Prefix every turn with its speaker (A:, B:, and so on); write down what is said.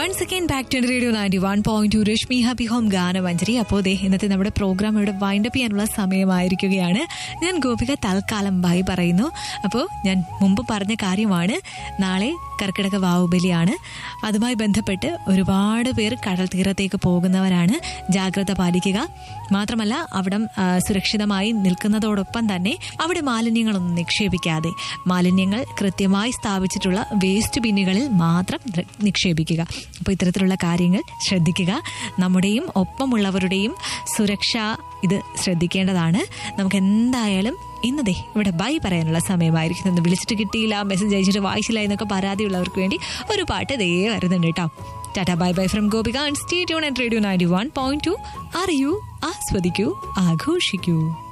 A: once again back to radio ninety one point two Reshmi happy home Ganamanjari അപ്പോൾ ദേ ഇന്നത്തെ നമ്മുടെ പ്രോഗ്രാം ഇവിടെ വൈൻഡപ്പ് ചെയ്യാനുള്ള സമയമായിരിക്കുകയാണ് ഞാൻ ഗോപിക തൽക്കാലം ബൈ പറയുന്നു അപ്പോൾ ഞാൻ മുമ്പ് പറഞ്ഞ കാര്യമാണ് നാളെ കർക്കിടക വാവുബലിയാണ് അതുമായി ബന്ധപ്പെട്ട് ഒരുപാട് പേർ കടൽ തീരത്തേക്ക് പോകുന്നവരാണ് ജാഗ്രത പാലിക്കുക മാത്രമല്ല അവിടം ആ, സുരക്ഷിതമായി നിൽക്കുന്നതോടൊപ്പം തന്നെ അവിടെ മാലിന്യങ്ങളൊന്നും നിക്ഷേപിക്കാതെ മാലിന്യങ്ങൾ കൃത്യമായി സ്ഥാപിച്ചിട്ടുള്ള വേസ്റ്റ് ബിന്നുകളിൽ മാത്രം നി- നിക്ഷേപിക്കുക അപ്പോൾ ഇത്തരത്തിലുള്ള കാര്യങ്ങൾ ശ്രദ്ധിക്കുക നമ്മുടെയും ഒപ്പമുള്ളവരുടെയും സുരക്ഷ ഇത് ശ്രദ്ധിക്കേണ്ടതാണ് നമുക്ക് എന്തായാലും ഇന്നതേ ഇവിടെ ബൈ പറയാനുള്ള സമയമായിരിക്കും ഒന്ന് വിളിച്ചിട്ട് കിട്ടിയില്ല മെസ്സേജ് അയച്ചിട്ട് വായിച്ചില്ല എന്നൊക്കെ പരാതിയുള്ളവർക്ക് വേണ്ടി ഒരു പാട്ട് ദേ വരുന്നുണ്ട് കേട്ടോ tata bye bye from Gopika and stay tune and radio ninety one point two അറിയൂ ആസ്വദിക്കൂ ആഘോഷിക്കൂ